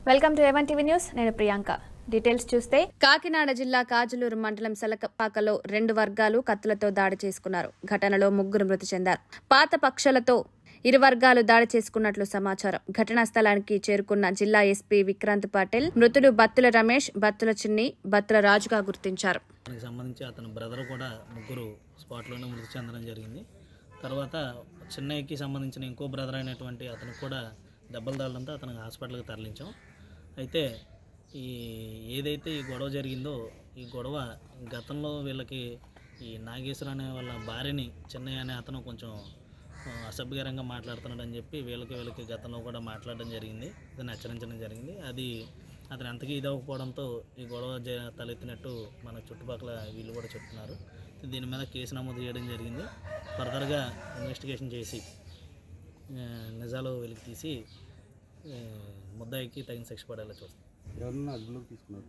Welcome to ఎవన్ TV news నేను Priyanka details చూస్తే కాకినాడ జిల్లా కాజులూరు మండలం సెలకపాకలో రెండు వర్గాలు కత్తులతో దాడి చేసుకున్నారు ఘటనలో ముగ్గురు మృతి చెందారు పాత పక్షులతో ఇరు వర్గాలు దాడి చేసుకున్నట్లు సమాచారం ఘటనా స్థలానికి చేరుకున్న జిల్లా ఎస్పీ విక్రాంత్ పాటిల్ మృతుడు బత్తుల రమేష్ బత్తుల చిన్ని బత్తుల రాజుగా గుర్తించారు దానికి సంబంధించి అతని బ్రదర్ కూడా ముగ్గురు స్పాట్లోనే మృతి చెందడం జరిగింది తర్వాత చెన్నైకి సంబంధించిన ఇంకో బ్రదర్ అయినటువంటి అతనికి కూడా దెబ్బలు తగలడంతో అతనికి హాస్పిటల్కి తరలించాం అయితే ఈ ఏదైతే ఈ గొడవ జరిగిందో ఈ గొడవ గతంలో వీళ్ళకి ఈ నాగేశ్వర అనే వాళ్ళ భార్యని చెన్నై అనే అతను కొంచెం ఆ, అసభ్యకరంగా మాట్లాడుతున్నాడు అని చెప్పి వీళ్ళకి వీళ్ళకి గతంలో కూడా మాట్లాడడం జరిగింది దాన్ని హెచ్చరించడం జరిగింది అది అతను ఎంతకీ ఇదవ్వకపోవడంతో ఈ గొడవ జ- తలెత్తినట్టు మన చుట్టుపక్కల వీళ్ళు కూడా చెప్తున్నారు దీని మీద కేసు నమోదు చేయడం జరిగింది ఫర్దర్గా ఇన్వెస్టిగేషన్ చేసి ఆ, నిజాలు వెలికి తీసి ఆ, ముద్దాయికి తగిన శిక్ష పడేలా చూస్తాం ఎవరన్నా అదుపులోకి తీసుకున్నారు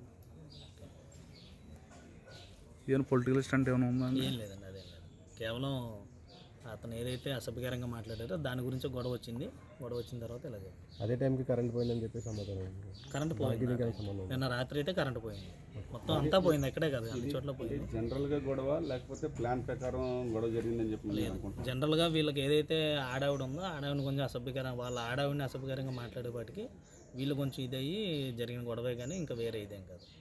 ఏమైనా పొలిటికల్ స్టంట్ ఏమైనా ఉందా ఏం లేదండి అదేం లేదు కేవలం అతను ఏదైతే అసభ్యకరంగా మాట్లాడారో దాని గురించి గొడవ వచ్చింది గొడవ వచ్చిన తర్వాత ఇలా జరిగింది. అదే టైంకి కరెంట్ పోయిందని చెప్పి సమాధానం ఉంది. కరెంట్ పోయింది నిన్న రాత్రి అయితే కరెంట్ పోయింది మొత్తం అంతా పోయింది ఎక్కడే కాదు అన్ని చోట్ల పోయింది జనరల్గా గొడవ లేకపోతే ప్లాన్ ప్రకారం గొడవ జరిగిందని చెప్పి నేను అనుకుంటున్నాను జనరల్గా వీళ్ళకి ఏదైతే ఆడావిడ ఉందో ఆడావిని కొంచెం అసభ్యకరం వాళ్ళ ఆడావిడిని అసభ్యకరంగా మాట్లాడేపాటికి వీళ్ళు కొంచెం ఇదయ్యి జరిగిన గొడవే కానీ ఇంకా వేరే ఇదేం కాదు